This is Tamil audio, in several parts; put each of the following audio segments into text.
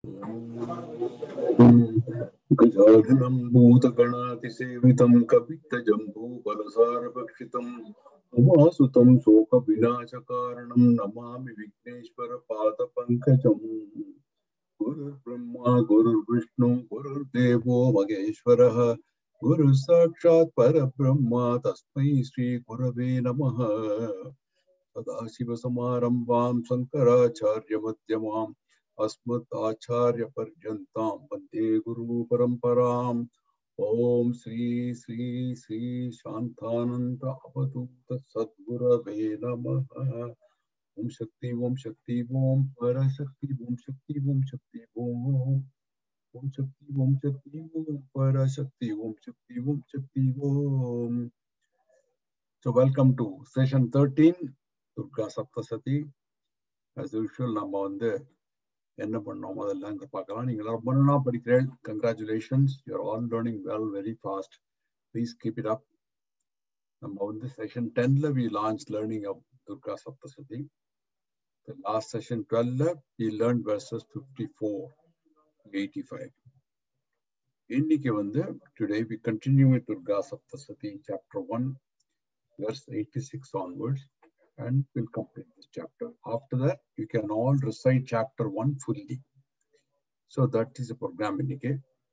गजाननं भूतगणातिसेवितं कवित्तजम्बूफलसारभक्षितम् उमासुतं शोकविनाशकारणं नमामि विघ्नेश्वरपादपङ्कजम् गुरुर्ब्रह्मा गुरुर्विष्णु गुरुर्देवो महेश्वरः गुरुः साक्षात् परब्रह्म तस्मै श्रीगुरवे नमः सदाशिवसमारम्भां शङ्कराचार्यमध्यमाम् अस्मदाचार्यपर्यन्तां वन्दे गुरुपरम्पराम् ॐ श्री श्री श्री शान्तानन्द अवधूत सद्गुरवे नमः ॐ शक्ति ॐ शक्ति ॐ परशक्ति ॐ शक्ति ॐ शक्ति ॐ ॐ शक्ति ॐ शक्ति ॐ परशक्ति ॐ शक्ति ॐ शक्ति ॐ So welcome to session 13 Durga Saptasati. As usual, நம்ம வந்து என்ன பண்ணோம் அதெல்லாம் இங்க பார்க்கலாம் நீங்க எல்லாரும் பண்ணா படிக்கிறேன் congratulations you are all learning well very fast please keep it up நம்ம வந்து செஷன் டென்ல we launch learning of Durga Saptashati last session டுவெல்ல we learn verses fifty four eighty five இன்னைக்கு வந்து today we continue with Durga Saptashati chapter one verse 86 onwards and we'll complete this chapter. After that, you can all recite chapter 1 fully. So that is a program இன்னைக்கு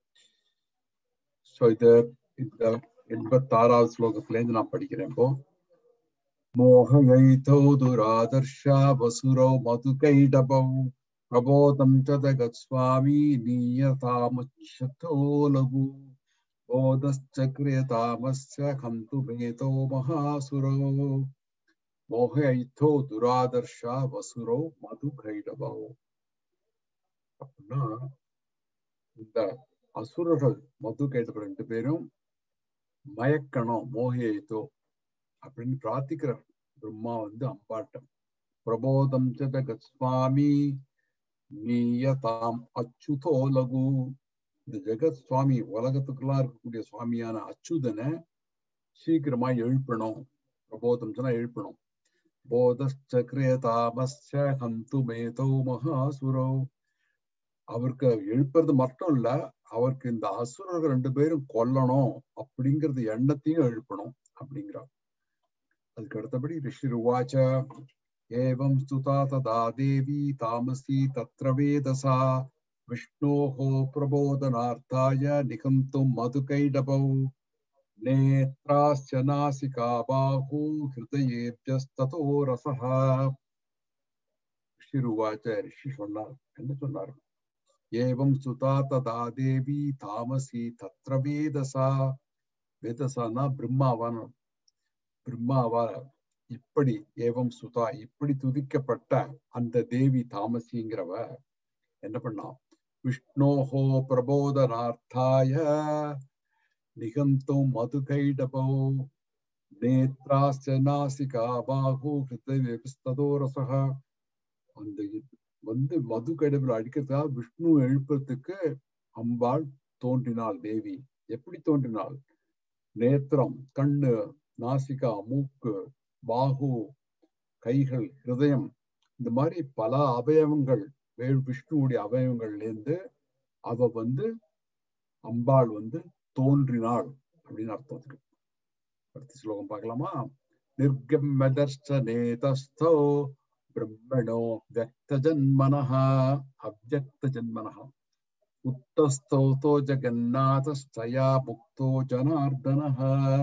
ஸோ இது இந்த எண்பத்தாறாவது ஸ்லோகத்திலேருந்து நான் படிக்கிறேன் இப்போ மோகயைதோ துராதர்ஷா வசுரோ மதுகைடபௌ பிரபோதம் ச ஜகத்ஸ்வாமி நீயதாமச்சதோ லகு बोधश्चक्रियतामस्य हन्तु भेतो महासुरो மோகைத்தோ துராதர்ஷா வசுரோ மது கைடபோ அப்படின்னா இந்த அசுரர்கள் மது கைடப ரெண்டு பேரும் மயக்கணும் மோகைத்தோ அப்படின்னு பிரார்த்திக்கிறார் பிரம்மா வந்து அம்பாட்டம் பிரபோதம் ஜகத் சுவாமி நீயதாம் அச்சுதோ லகு இந்த ஜெகத் சுவாமி உலகத்துக்கெல்லாம் இருக்கக்கூடிய சுவாமியான அச்சுதனை சீக்கிரமா எழுப்பணும் பிரபோதம் சொன்னா எழுப்பணும் போதச்சக்ரேதாமஸ்ய ஹந்து மேதோ மகாசுரோ அவருக்கு எழுப்புறது மட்டும் இல்ல அவருக்கு இந்த அசுரர்கள் ரெண்டு பேரும் கொல்லணும் அப்படிங்கறது எண்ணத்தையும் எழுப்பணும் அப்படிங்கிறார் அதுக்கு அடுத்தபடி ரிஷி ருவாச்ச ஏவம் ஸ்துதா ததா தேவி தாமசி தத்ர வேதசா विष्णोः प्रबोधनार्थाय निकन्तुं मधुकैडबौ नेत्राश्च नासिका बाहू हृदयेभ्यस्ततो रसः ऋषिरुवाच ऋषि சொன்னார் என்ன சொன்னார் ஏவம் சுதா ததா தேவி தாமசி தத்ர வேதசா வேதசானா பிரம்மாவான பிரம்மாவா இப்படி ஏவம் சுதா இப்படி துதிக்கப்பட்ட அந்த தேவி தாமசிங்கிறவ என்ன பண்ணான் விஷ்ணோஹோ பிரபோதனார்த்தாய நிகந்தும் மதுகைடபோ நேத்ராஸ்ய நாசிகா பாகு ஹிருதோ ரசக அந்த வந்து மது கைடபில் அடிக்கிறதுக்காக விஷ்ணு எழுப்புறதுக்கு அம்பாள் தோன்றினாள் தேவி எப்படி தோன்றினாள் நேத்திரம் கண்ணு நாசிகா மூக்கு பாகு கைகள் ஹிருதயம் இந்த மாதிரி பல அவயவங்கள் விஷ்ணுவுடைய அவயவங்கள்ல இருந்து அவ வந்து அம்பாள் வந்து தோன்றினாள் அப்படின்னு அர்த்தம் இருக்கு அடுத்த ஸ்லோகம் பார்க்கலாமா நிர்கம்மதர்ஷனேதஸ்தோ பிரம்மணோ வியக்த ஜன்மனஹ அவ்வக்த ஜன்மனஹ உத்தஸ்தோதோ ஜகநாதஸ்தயா முக்தோ ஜனார்தனஹ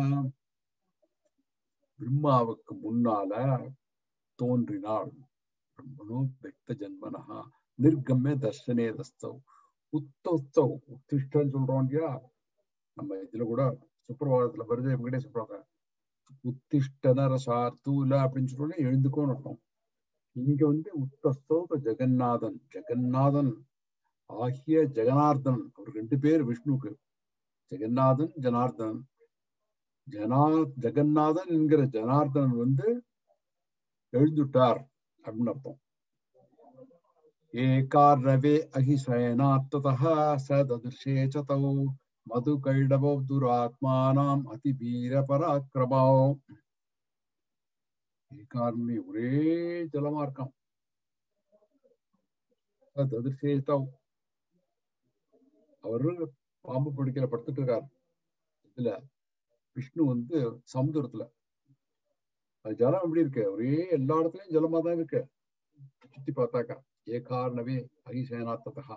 பிரம்மாவுக்கு முன்னால தோன்றினாள் பிரம்மணோ வியக்த ஜன்மனஹா நிர்கம்ய தர்ஷனே தஸ்தவ் உத்தோத்சவ் உத்திஷ்டன்னு சொல்றோம் இல்லையா நம்ம இதுல கூட சுப்பிரபாதத்துல வருது எங்ககிட்ட சொல்றாங்க உத்திஷ்டன சார்த்தூல அப்படின்னு சொல்றோம் எழுந்துக்கோன்னு அர்த்தம் இங்க வந்து உத்தஸ்தவ ஜெகநாதன் ஜெகநாதன் ஆகிய ஜெகனார்தன் அவர் ரெண்டு பேர் விஷ்ணுக்கு ஜெகநாதன் ஜனார்தன் ஜனா ஜெகநாதன் என்கிற ஜனார்தன் வந்து எழுந்துட்டார் அப்படின்னு அர்த்தம் एकार्णवे अहिशयनात्ततः स ददृशे च तौ मधुकैडवौ दुरात्मानाम् अतिवीरपराक्रमौ ஏகாரணமே ஒரே ஜலமா இருக்கான் ததிர்சேதவ் அவரு பாம்பு பிடிக்கல படுத்துட்டு இருக்காரு இதுல விஷ்ணு வந்து சமுத்திரத்துல அது ஜலம் எப்படி இருக்கு ஒரே எல்லா இடத்துலயும் ஜலமா தான் இருக்கு சுத்தி பார்த்தாக்கா ஏகார்ணவே ஹரிசேனாத்தகா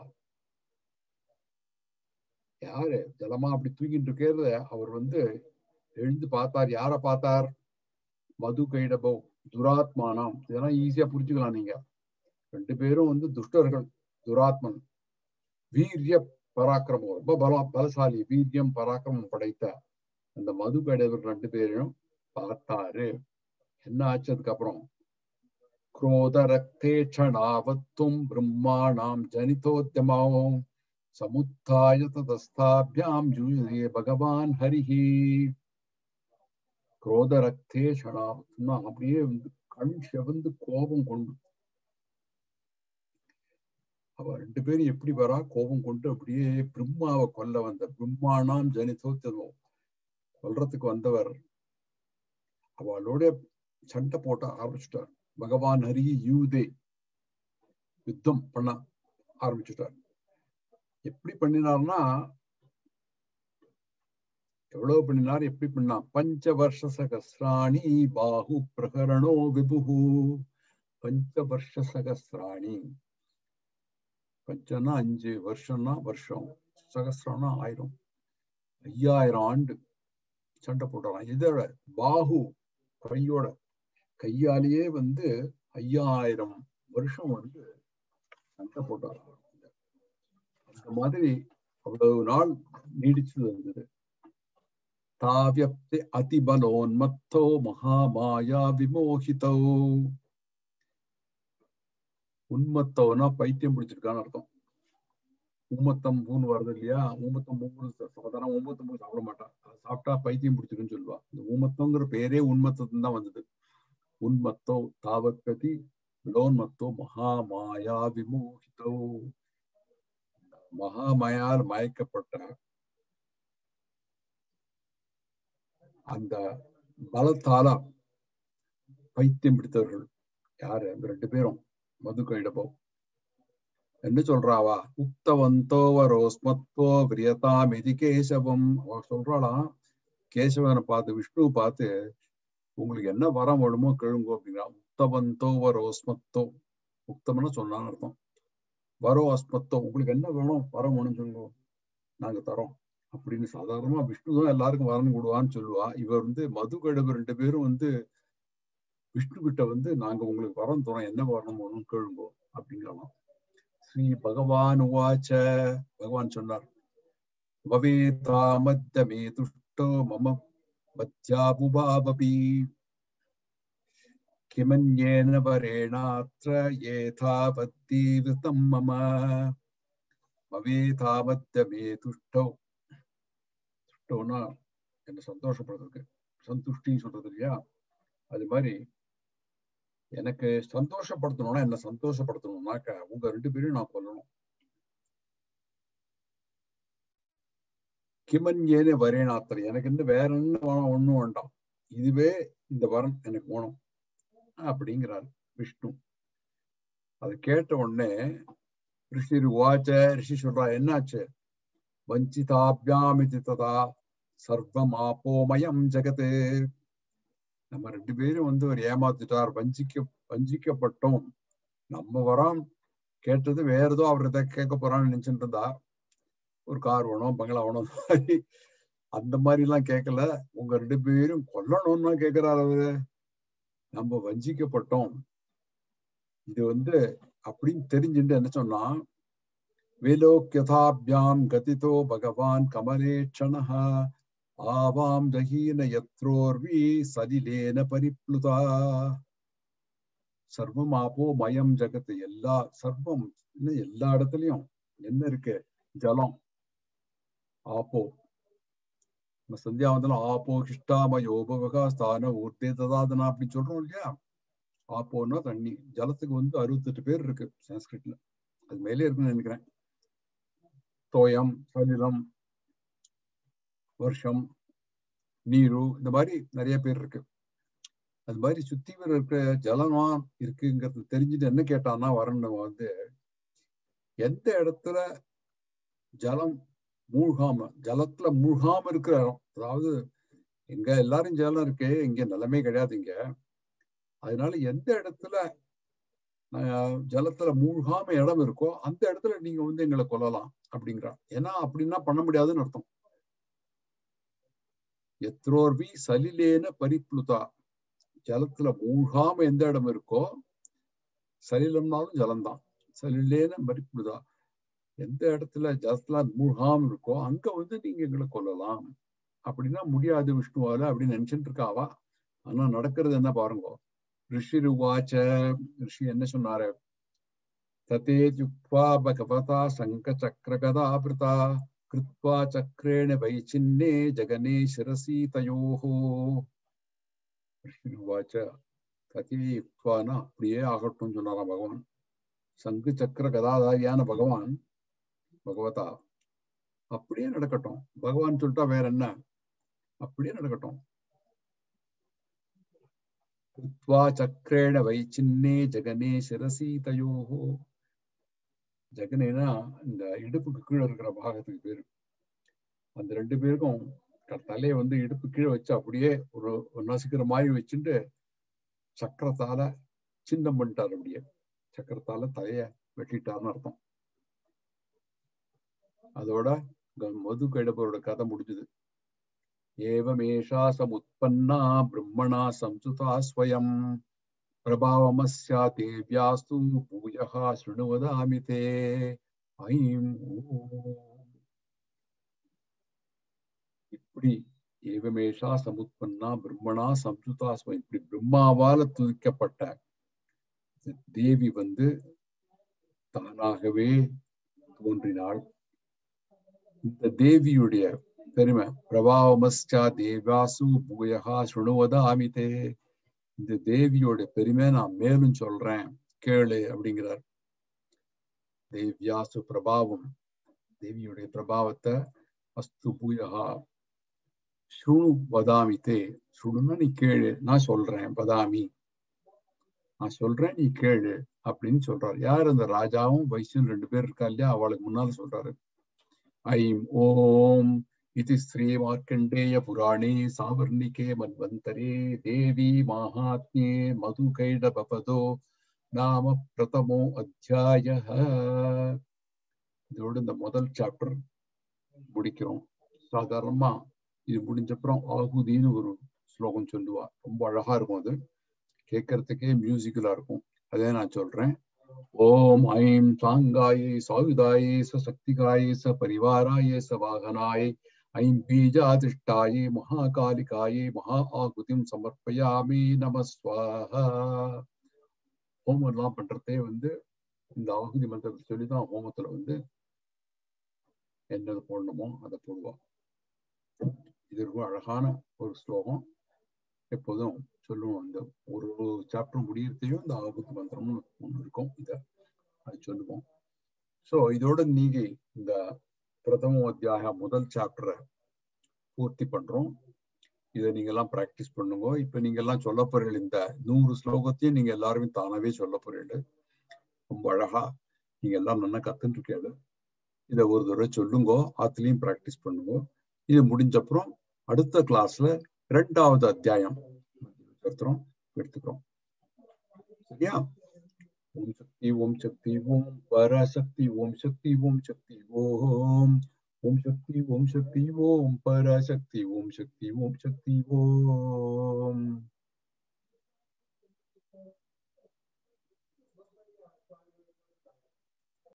யாரு ஜலமா அப்படி தூங்கிட்டு இருக்கிறத அவர் வந்து எழுந்து பார்த்தார் யார பார்த்தார் மது கைடபோ துராத்மானம் இதெல்லாம் ஈஸியா புரிஞ்சுக்கலாம் நீங்க ரெண்டு பேரும் வந்து துஷ்டர்கள் துராத்மன் வீரிய பராக்கிரமம் ரொம்ப பலம் பலசாலி வீரியம் பராக்கிரமம் படைத்த அந்த மது கைடவர் ரெண்டு பேரையும் பார்த்தாரு என்ன ஆச்சு அதுக்கப்புறம் क्रोध रक्ते क्षणावत्वं ब्रह्माणां जनितोद्यमाम् समुत्थाय ततस्ताभ्यां युजे भगवान् हरिः क्रोध रक्ते क्षणावत्னா அப்படியே வந்து கண் செவந்து கோபம் கொண்டு அவ ரெண்டு பேரும் எப்படி வரா கோபம் கொண்டு அப்படியே பிரம்மாவை கொல்ல வந்த பிரம்மானாம் ஜனிதோத்தமம் கொல்றதுக்கு வந்தவர் அவளோட சண்டை போட்ட ஆரம்பிச்சுட்டார் பகவான் ஹரி யூதே யுத்தம் பண்ண ஆரம்பிச்சுட்டார் எப்படி பண்ணினார்னா எவ்வளவு பண்ணினார் எப்படி பண்ணா பஞ்ச வருஷ சகசிராணி பாகு பிரகரணோ விபுகு பஞ்ச வருஷ சகசிராணி பஞ்சனா அஞ்சு வருஷம்னா வருஷம் சகசிரம்னா ஆயிரம் ஐயாயிரம் ஆண்டு சண்டை போடுறான் இதோட பாகு கையோட கையாலேயே வந்து ஐயாயிரம் வருஷம் வந்து சண்டை போட்டார் அந்த மாதிரி அவ்வளவு நாள் நீடிச்சு வந்தது தாவியப்தி அதிபலோன்மத்தோ மகாமாயா விமோகிதோ உன்மத்தோனா பைத்தியம் பிடிச்சிருக்கான்னு அர்த்தம் ஊமத்தம் பூன்னு வருது இல்லையா ஊமத்தம் பூன்னு சாதாரண ஊமத்தம் பூ சாப்பிட மாட்டான் சாப்பிட்டா பைத்தியம் பிடிச்சிருக்குன்னு சொல்லுவா இந்த ஊமத்தங்கிற பேரே உன்மத்தத்துன்னு தான் வந்தது உன்மத்தோ தாவத்கதி விலோன்மத்தோ மகாமாயா விமோகிதோ மகாமாயால் மயக்கப்பட்ட அந்த பலத்தால பைத்தியம் பிடித்தவர்கள் யாரு அந்த ரெண்டு பேரும் மது கைடபோ என்ன சொல்றாவா உக்தவந்தோவரோஸ்மத்வோ விரியதாம் இது கேசவம் அவ சொல்றாளாம் கேசவனை பார்த்து விஷ்ணு பார்த்து உங்களுக்கு என்ன வரம் வேணுமோ கேளுங்கோ அப்படின்னா உக்தவந்தோ வரோ அஸ்மத்தோ உக்தம்னு சொன்னான்னு அர்த்தம் வரோ அஸ்மத்தோ உங்களுக்கு என்ன வேணும் வரம் வேணும்னு சொல்லுங்க நாங்க தரோம் அப்படின்னு சாதாரணமா விஷ்ணு தான் எல்லாருக்கும் வரம் கொடுவான்னு சொல்லுவா இவர் வந்து மது கழுவு ரெண்டு பேரும் வந்து விஷ்ணு கிட்ட வந்து நாங்க உங்களுக்கு வரம் தரோம் என்ன வரம் வேணும்னு கேளுங்கோ அப்படிங்கலாம் ஸ்ரீ பகவான் உவாச்ச பகவான் சொன்னார் பவேதா மத்தியமே துஷ்டோ மம मध्याबुभावपि किमन्येन वरेणात्र येथावद्दीवृतं मम भवेतामद्यमे तुष्टौ துஷ்டோனா என்ன சந்தோஷப்படுறதுக்கு சந்துஷ்டி சொல்றது இல்லையா அது மாதிரி எனக்கு சந்தோஷப்படுத்தணும்னா என்ன சந்தோஷப்படுத்தணும்னாக்க உங்க ரெண்டு பேரையும் நான் கொல்லணும் கிமன்யேனே வரேனாத்தர் எனக்கு என்ன வேற என்ன வேணும் ஒண்ணும் வேண்டாம் இதுவே இந்த வரம் எனக்கு வேணும் அப்படிங்கிறார் விஷ்ணு அதை கேட்ட உடனே ரிஷி வாச்ச ரிஷி சொல்றா என்னாச்சு வஞ்சிதாபியாமிதி ததா சர்வம் ஆப்போமயம் ஜெகத்து நம்ம ரெண்டு பேரும் வந்து ஒரு ஏமாத்திட்டார் வஞ்சிக்க வஞ்சிக்கப்பட்டோம் நம்ம வரோம் கேட்டது வேற ஏதோ அவர் எதை கேட்க போறான்னு நினைச்சுட்டு இருந்தா ஒரு கார் வேணும் பங்களா வேணும் அந்த மாதிரி எல்லாம் கேட்கல உங்க ரெண்டு பேரும் கொல்லணும்னா கேட்கிறாரு அவரு நம்ம வஞ்சிக்கப்பட்டோம் இது வந்து அப்படின்னு தெரிஞ்சுட்டு என்ன சொன்னா வேலோக்கியதாபியாம் கதிதோ பகவான் கமலேட்சணா ஆவாம் ஜஹீன யத்ரோர்வி சலிலேன பரிப்ளுதா சர்வம் ஆப்போ மயம் ஜகத்து எல்லா சர்வம் எல்லா இடத்துலயும் என்ன இருக்கு ஜலம் ஆப்போ நம்ம சந்தியாவந்தனம் ஆப்போ கிருஷ்டாமயோபவகா ஸ்தான ஊர்த்தே ததாதனா அப்படின்னு சொல்றோம் இல்லையா ஆப்போன்னா தண்ணி ஜலத்துக்கு வந்து அறுபத்தெட்டு பேர் இருக்கு சான்ஸ்கிரிட்ல அது மேலே இருக்குன்னு நினைக்கிறேன் தோயம் சலிலம் வருஷம் நீரு இந்த மாதிரி நிறைய பேர் இருக்கு அது மாதிரி சுத்தி இருக்கிற ஜலமா இருக்குங்கிறது தெரிஞ்சுட்டு என்ன கேட்டான்னா வரணும் வந்து எந்த இடத்துல ஜலம் மூழ்காம ஜலத்துல மூழ்காம இருக்கிற இடம் அதாவது எங்க எல்லாரும் ஜலம் இருக்கு இங்க நிலமே கிடையாது இங்க அதனால எந்த இடத்துல ஆஹ், ஜலத்துல மூழ்காம இடம் இருக்கோ அந்த இடத்துல நீங்க வந்து எங்களை கொல்லலாம் அப்படிங்கிறார் ஏன்னா அப்படின்னா பண்ண முடியாதுன்னு அர்த்தம் எத்ரோர்வி சலிலேன பரிப்ளுதா ஜலத்துல மூழ்காம எந்த இடம் இருக்கோ சலிலம்னாலும் ஜலம்தான் சலிலேன பரிப்ளுதா எந்த இடத்துல ஜலத்துல மூழ்காம இருக்கோ அங்க வந்து நீங்க எங்களை கொல்லலாம் அப்படின்னா முடியாது விஷ்ணுவால அப்படின்னு நினைச்சிட்டு இருக்காவா ஆனா நடக்கிறது என்ன பாருங்க ரிஷி உவாச்ச ரிஷி என்ன சொன்னாரு ததேஜுக்வா பகவதா சங்க சக்கர கதாபிருதா கிருத்வா சக்கரேண வைச்சின்னே ஜகனே சிரசி தயோஹோ ரிஷி உவாச்ச ததே யுக்வானா அப்படியே ஆகட்டும் சொன்னாராம் பகவான் சங்கு சக்கர கதாதாரியான பகவான் பகவதா அப்படியே நடக்கட்டும் பகவான் சொல்லிட்டா வேற என்ன அப்படியே நடக்கட்டும் கிருத்வா சக்கரேண வைச்சின்னே ஜெகனே சிரசி தயோஹோ ஜெகனேனா இந்த இடுப்புக்கு கீழே இருக்கிற பாகத்துக்கு பேரு அந்த ரெண்டு பேருக்கும் க- தலையை வந்து இடுப்பு கீழே வச்சு அப்படியே ஒரு ஒரு நசுக்கிற மாதிரி வச்சுட்டு சக்கரத்தால சின்னம் பண்ணிட்டார் அப்படியே சக்கரத்தால தலைய வெட்டிட்டார்னு அர்த்தம் அதோட க- மது கைடப்பரோட கதை முடிஞ்சது ஏவமேஷா சமுத்பன்னா பிரம்மணா சம்சுதா ஸ்வயம் பிரபாவமஸ்யா தேவ்யாஸ்து பூயஹா ஸ்ருணுவதாமி தே ஐம் ஓம். இப்படி ஏவமேஷா சமுத்பன்னா பிரம்மணா சம்சுதா ஸ்வயம் இப்படி பிரம்மாவால துதிக்கப்பட்ட இந்த தேவி வந்து தானாகவே தோன்றினாள் இந்த தேவியுடைய பெருமை பிரபாவமஸ்டா தேவாசு பூயகா சுணுவத ஆமிதே இந்த தேவியோட பெருமை நான் மேலும் சொல்றேன் கேளு அப்படிங்கிறார் தேவ்யாசு பிரபாவம் தேவியுடைய பிரபாவத்தை அஸ்து பூயகா சுணு வதாமி தே சுணுன்னா நீ கேளு நான் சொல்றேன் வதாமி நான் சொல்றேன் நீ கேளு அப்படின்னு சொல்றாரு யார் அந்த ராஜாவும் வைசியும் ரெண்டு பேர் இருக்கா இல்லையா அவளுக்கு முன்னால சொல்றாரு ஐம் ஓம் இது ஸ்ரீ மார்க்கண்டேய புராணே சாவர்ணிகே மன்வந்தரே தேவி மாஹாத்மியே மது கைடபதோ நாம பிரதமோ அத்தியாய இதோட இந்த முதல் சாப்டர் முடிக்கிறோம் சாதாரணமா இது முடிஞ்சப்புறம் ஆகுதின்னு ஒரு ஸ்லோகம் சொல்லுவா ரொம்ப அழகா இருக்கும் அது கேட்கறதுக்கே மியூசிக்கலா இருக்கும் அதே நான் சொல்றேன் ஓம் ஐம் சாங்காயே சாயுதாயே ச சக்திகாயே ச பரிவாராயே ச வாகனாயே ஐம் பீஜாதிஷ்டாயே மகாகாலிகாயே மகா ஆகுதிம் சமர்ப்பயாமி நம ஸ்வாஹா ஹோமம் எல்லாம் பண்றதே வந்து இந்த ஆகுதி மந்திரத்தை சொல்லிதான் ஹோமத்துல வந்து என்னது போடணுமோ அதை போடுவா இது ரொம்ப அழகான ஒரு ஸ்லோகம் எப்போதும் சொல்லுவோம் அந்த ஒரு சாப்டர் முடியறதையும் இந்த ஆபத்து மந்திரம்னு ஒண்ணு இருக்கும் இத அது சொல்லுவோம் சோ இதோட நீங்க இந்த பிரதம அத்தியாக முதல் சாப்டரை பூர்த்தி பண்றோம் இதை நீங்க எல்லாம் பிராக்டிஸ் பண்ணுங்க இப்ப நீங்க எல்லாம் சொல்ல போறீங்க இந்த நூறு ஸ்லோகத்தையும் நீங்க எல்லாருமே தானாவே சொல்ல போறீங்க ரொம்ப அழகா நீங்க எல்லாம் நல்லா கத்துட்டு இருக்கீங்க இதை ஒரு தடவை சொல்லுங்க ஆத்துலயும் பிராக்டிஸ் பண்ணுங்க இது முடிஞ்ச அப்புறம் அடுத்த கிளாஸ்ல ரெண்டாவது அத்தியாயம் எடுத்துறோம் எடுத்துக்கிறோம் சரியா ஓம் சக்தி ஓம் சக்தி ஓம் பராசக்தி ஓம் சக்தி ஓம் சக்தி ஓம் ஓம் சக்தி ஓம் சக்தி ஓம் பராசக்தி ஓம் சக்தி ஓம் சக்தி ஓம்